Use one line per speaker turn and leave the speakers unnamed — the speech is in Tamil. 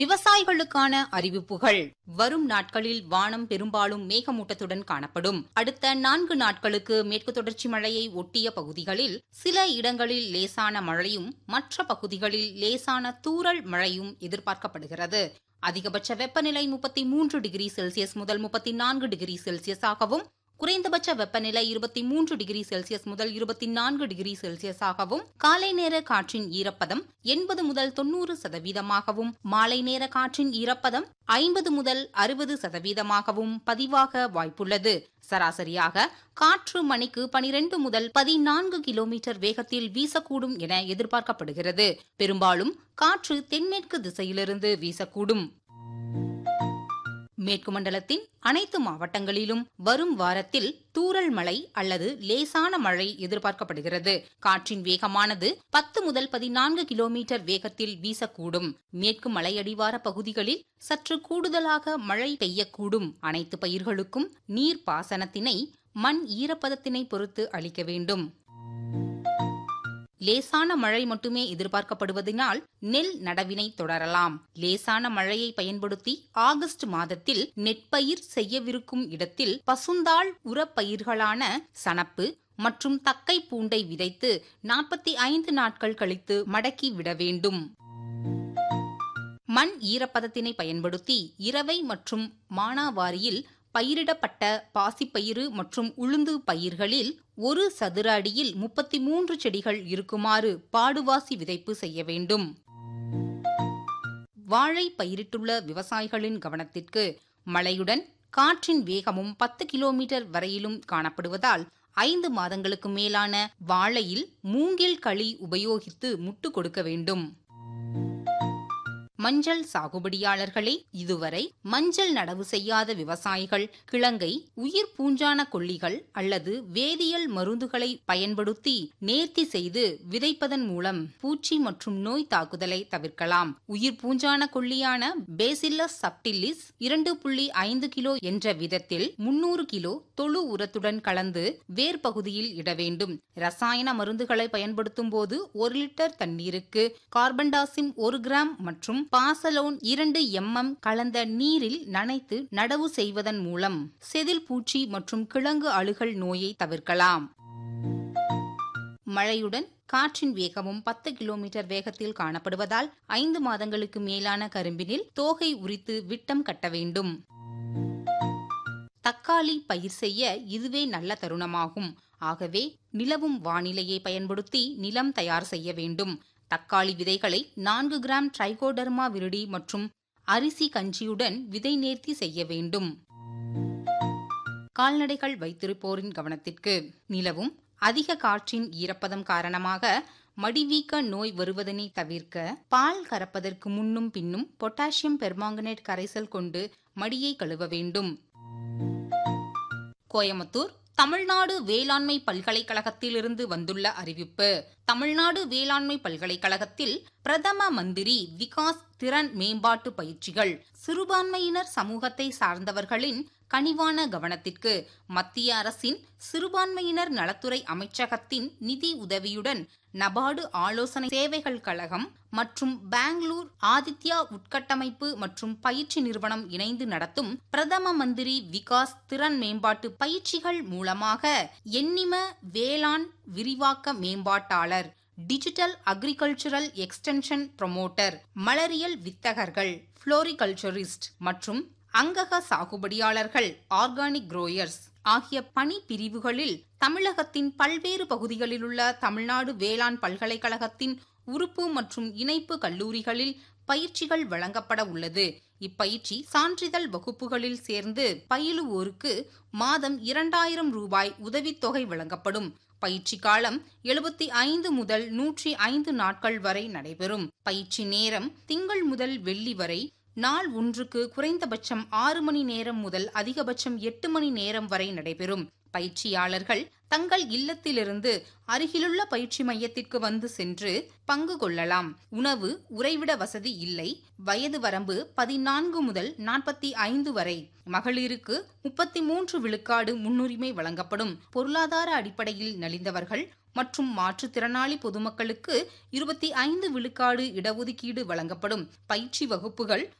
விவசாயிகளுக்கான அறிவிப்புகள் வரும் நாட்களில் வானம் பெரும்பாலும் மேகமூட்டத்துடன் காணப்படும் அடுத்த நான்கு நாட்களுக்கு மேற்கு தொடர்ச்சி மழையை ஒட்டிய பகுதிகளில் சில இடங்களில் லேசான மழையும் மற்ற பகுதிகளில் லேசான தூறல் மழையும் எதிர்பார்க்கப்படுகிறது அதிகபட்ச வெப்பநிலை முப்பத்தி மூன்று டிகிரி செல்சியஸ் முதல் முப்பத்தி நான்கு டிகிரி செல்சியஸாகவும் குறைந்தபட்ச வெப்பநிலை இருபத்தி மூன்று டிகிரி செல்சியஸ் முதல் இருபத்தி நான்கு டிகிரி செல்சியஸாகவும் காலை நேர காற்றின் ஈரப்பதம் எண்பது முதல் தொன்னூறு சதவீதமாகவும் மாலை நேர காற்றின் ஈரப்பதம் ஐம்பது முதல் அறுபது சதவீதமாகவும் பதிவாக வாய்ப்புள்ளது சராசரியாக காற்று மணிக்கு பனிரெண்டு முதல் பதினான்கு கிலோமீட்டர் வேகத்தில் வீசக்கூடும் என எதிர்பார்க்கப்படுகிறது பெரும்பாலும் காற்று தென்மேற்கு திசையிலிருந்து வீசக்கூடும் மேற்கு மண்டலத்தின் அனைத்து மாவட்டங்களிலும் வரும் வாரத்தில் தூறல் மழை அல்லது லேசான மழை எதிர்பார்க்கப்படுகிறது காற்றின் வேகமானது பத்து முதல் பதினான்கு கிலோமீட்டர் வேகத்தில் வீசக்கூடும் மேற்கு மலையடிவார பகுதிகளில் சற்று கூடுதலாக மழை பெய்யக்கூடும் அனைத்து பயிர்களுக்கும் நீர் பாசனத்தினை மண் ஈரப்பதத்தினை பொறுத்து அளிக்க வேண்டும் லேசான மழை மட்டுமே எதிர்பார்க்கப்படுவதனால் நெல் நடவினை தொடரலாம் லேசான மழையை பயன்படுத்தி ஆகஸ்ட் மாதத்தில் நெற்பயிர் செய்யவிருக்கும் இடத்தில் பசுந்தாள் உரப்பயிர்களான சணப்பு மற்றும் தக்கை பூண்டை விதைத்து நாற்பத்தி ஐந்து நாட்கள் கழித்து மடக்கி விட வேண்டும் மண் ஈரப்பதத்தினை பயன்படுத்தி இரவை மற்றும் மானாவாரியில் பயிரிடப்பட்ட பாசிப்பயிறு மற்றும் உளுந்து பயிர்களில் ஒரு சதுர அடியில் முப்பத்தி மூன்று செடிகள் இருக்குமாறு பாடுவாசி விதைப்பு செய்ய வேண்டும் வாழை பயிரிட்டுள்ள விவசாயிகளின் கவனத்திற்கு மழையுடன் காற்றின் வேகமும் பத்து கிலோமீட்டர் வரையிலும் காணப்படுவதால் ஐந்து மாதங்களுக்கு மேலான வாழையில் மூங்கில் களி உபயோகித்து முட்டு கொடுக்க வேண்டும் மஞ்சள் சாகுபடியாளர்களே இதுவரை மஞ்சள் நடவு செய்யாத விவசாயிகள் கிழங்கை உயிர் பூஞ்சான கொல்லிகள் அல்லது வேதியியல் மருந்துகளை பயன்படுத்தி நேர்த்தி செய்து விதைப்பதன் மூலம் பூச்சி மற்றும் நோய் தாக்குதலை தவிர்க்கலாம் உயிர் பூஞ்சான கொல்லியான பேசில்லஸ் சப்டில்லிஸ் இரண்டு புள்ளி ஐந்து கிலோ என்ற விதத்தில் முன்னூறு கிலோ தொழு உரத்துடன் கலந்து வேர் பகுதியில் இட வேண்டும் ரசாயன மருந்துகளை பயன்படுத்தும் போது ஒரு லிட்டர் தண்ணீருக்கு கார்பன்டாசிம் ஒரு கிராம் மற்றும் பாசலோன் இரண்டு எம்எம் கலந்த நீரில் நனைத்து நடவு செய்வதன் மூலம் செதில் பூச்சி மற்றும் கிழங்கு அழுகல் நோயை தவிர்க்கலாம் மழையுடன் காற்றின் வேகமும் பத்து கிலோமீட்டர் வேகத்தில் காணப்படுவதால் ஐந்து மாதங்களுக்கு மேலான கரும்பினில் தோகை உரித்து விட்டம் கட்ட வேண்டும் தக்காளி பயிர் செய்ய இதுவே நல்ல தருணமாகும் ஆகவே நிலவும் வானிலையை பயன்படுத்தி நிலம் தயார் செய்ய வேண்டும் தக்காளி விதைகளை நான்கு கிராம் ட்ரைகோடர்மா விருடி மற்றும் அரிசி கஞ்சியுடன் விதை நேர்த்தி செய்ய வேண்டும் கால்நடைகள் வைத்திருப்போரின் கவனத்திற்கு நிலவும் அதிக காற்றின் ஈரப்பதம் காரணமாக மடிவீக்க நோய் வருவதனை தவிர்க்க பால் கறப்பதற்கு முன்னும் பின்னும் பொட்டாசியம் பெர்மாங்கனேட் கரைசல் கொண்டு மடியை கழுவ வேண்டும் கோயமுத்தூர் தமிழ்நாடு வேளாண்மை பல்கலைக்கழகத்திலிருந்து வந்துள்ள அறிவிப்பு தமிழ்நாடு வேளாண்மை பல்கலைக்கழகத்தில் பிரதம மந்திரி விகாஸ் திறன் மேம்பாட்டு பயிற்சிகள் சிறுபான்மையினர் சமூகத்தை சார்ந்தவர்களின் கனிவான கவனத்திற்கு மத்திய அரசின் சிறுபான்மையினர் நலத்துறை அமைச்சகத்தின் நிதி உதவியுடன் நபார்டு ஆலோசனை சேவைகள் கழகம் மற்றும் பெங்களூர் ஆதித்யா உட்கட்டமைப்பு மற்றும் பயிற்சி நிறுவனம் இணைந்து நடத்தும் பிரதம மந்திரி விகாஸ் திறன் மேம்பாட்டு பயிற்சிகள் மூலமாக எண்ணிம வேளாண் விரிவாக்க மேம்பாட்டாளர் டிஜிட்டல் அக்ரிகல்ச்சரல் எக்ஸ்டென்ஷன் ப்ரொமோட்டர் மலரியல் வித்தகர்கள் புளோரிகல்ச்சரிஸ்ட் மற்றும் அங்கக சாகுபடியாளர்கள் ஆர்கானிக் குரோயர்ஸ் ஆகிய பணி பிரிவுகளில் தமிழகத்தின் பல்வேறு பகுதிகளிலுள்ள தமிழ்நாடு வேளாண் பல்கலைக்கழகத்தின் உறுப்பு மற்றும் இணைப்பு கல்லூரிகளில் பயிற்சிகள் வழங்கப்பட உள்ளது இப்பயிற்சி சான்றிதழ் வகுப்புகளில் சேர்ந்து பயிலுவோருக்கு மாதம் இரண்டாயிரம் ரூபாய் உதவித்தொகை வழங்கப்படும் பயிற்சி காலம் எழுபத்தி ஐந்து முதல் நூற்றி ஐந்து நாட்கள் வரை நடைபெறும் பயிற்சி நேரம் திங்கள் முதல் வெள்ளி வரை நாள் ஒன்றுக்கு குறைந்தபட்சம் ஆறு மணி நேரம் முதல் அதிகபட்சம் எட்டு மணி நேரம் வரை நடைபெறும் பயிற்சியாளர்கள் தங்கள் இல்லத்திலிருந்து அருகிலுள்ள பயிற்சி மையத்திற்கு வந்து சென்று பங்கு கொள்ளலாம் உணவு உறைவிட வசதி இல்லை வயது வரம்பு பதினான்கு முதல் நாற்பத்தி ஐந்து வரை மகளிருக்கு முப்பத்தி மூன்று விழுக்காடு முன்னுரிமை வழங்கப்படும் பொருளாதார அடிப்படையில் நலிந்தவர்கள் மற்றும் மாற்றுத்திறனாளி பொதுமக்களுக்கு இருபத்தி ஐந்து விழுக்காடு இடஒதுக்கீடு வழங்கப்படும் பயிற்சி வகுப்புகள்